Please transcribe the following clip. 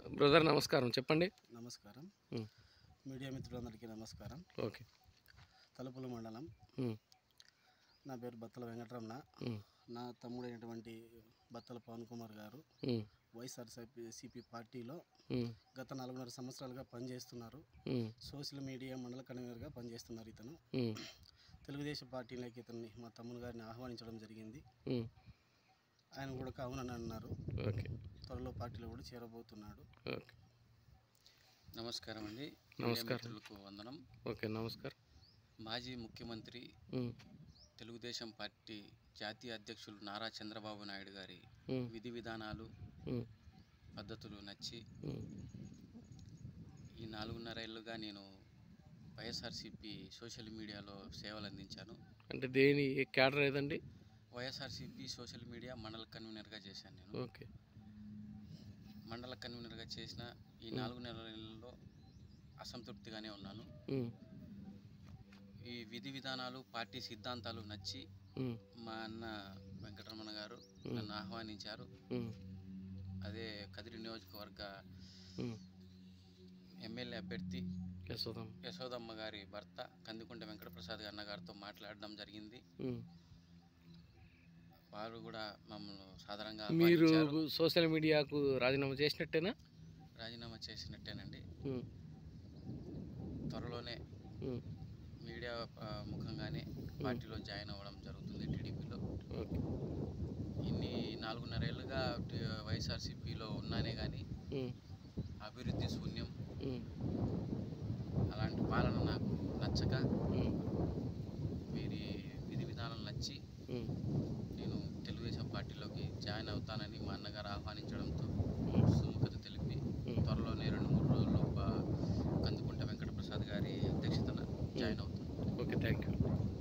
Brother నమస్కారం చెప్పండి నమస్కారం ఉమ్, మీడియా మిత్రులందరికీ నమస్కారం ఓకే తలుపుల మండలం ఉమ్, నా పేరు బత్తల వెంకటరమణ ఉమ్, నా తమ్ముడైనటువంటి బత్తల పవన్ కుమార్ గారు ఉమ్, వైఎస్ఆర్సీపీ సిపి పార్టీలో ఉమ్, గత నాలుగున్నర సంవత్సరాలుగా పనిచేస్తున్నారు ఉమ్, సోషల్ మీడియా మండల కన్వీనర్గా పనిచేస్తున్నారు ఇతను ఉమ్, తెలుగుదేశం పార్టీలోకి ఇతన్ని మా తమ్ముడు గారిని ఆహ్వానించడం జరిగింది ఉమ్, ఆయన కూడా కావునని అన్నారు ఓకే త్వరలో పార్టీలో కూడా చేరబోతున్నాడు ఓకే నమస్కారం అండి నమస్కారం. మిత్రులకు వందనం ఓకే నమస్కారం మాజీ ముఖ్యమంత్రి ఉమ్, తెలుగుదేశం పార్టీ జాతీయ అధ్యక్షులు నారా చంద్రబాబు నాయుడు గారి ఉమ్, విధి విధానాలు ఉమ్, పద్ధతులు నచ్చి ఉమ్, ఈ నాలుగున్నర ఏళ్ళుగా నేను వైఎస్ఆర్సీపీ సోషల్ మీడియాలో సేవలు అందించాను అంటే దేని క్యాడర్ ఏదండి వైఎస్ఆర్సీపీ సోషల్ మీడియా మండల కన్వీనర్గా చేశాను నేను ఓకే మండల కన్వీనర్గా చేసిన ఈ నాలుగు నెలలలో అసంతృప్తిగానే ఉన్నాను ఉమ్, ఈ విధి విధానాలు పార్టీ సిద్ధాంతాలు నచ్చి ఉమ్, మా అన్న వెంకటరమణ గారు మ్. నన్ను ఆహ్వానించారు ఉమ్, అదే కదిరి నియోజకవర్గ ఉమ్, ఎమ్మెల్యే అభ్యర్థి యశోదం యశోదమ్మ గారి భర్త కందికుంట వెంకటప్రసాద్ అన్న గారితో మాట్లాడడం జరిగింది ఉమ్. వారు కూడా మమ్మల్ని సాధారణంగా మీరు ఆహ్వానించారు. సోషల్ మీడియాకు రాజీనామా చేసినట్టేనా రాజీనామా చేసినట్టేనండి ఉమ్, త్వరలోనే ఉమ్, మీడియా ఆ, ముఖంగానే పార్టీలో జాయిన్ అవ్వడం జరుగుతుంది టీడీపీలో ఓకే ఇన్ని నాలుగున్నరేళ్ళుగా టి- వైఎస్ఆర్సీపీలో ఉన్నానే కానీ ఉమ్, అభివృద్ధి శూన్యం ఉమ్, అలాంటి పాలన నాకు నచ్చక ఉమ్, వీరి విధి విధానాలు నచ్చి ఉమ్, నేను తెలుగుదేశం పార్టీలోకి జాయిన్ అవుతానని మా అన్నగారు ఆహ్వానించడంతో ఉమ్, సుముఖత తెలిపి ఉమ్. త్వరలోనే రెండు మూడు రోజుల్లో కందుకుంట వెంకటప్రసాద్ గారి అధ్యక్షతన జాయిన్ అవుతాను ఓకే థ్యాంక్ యూ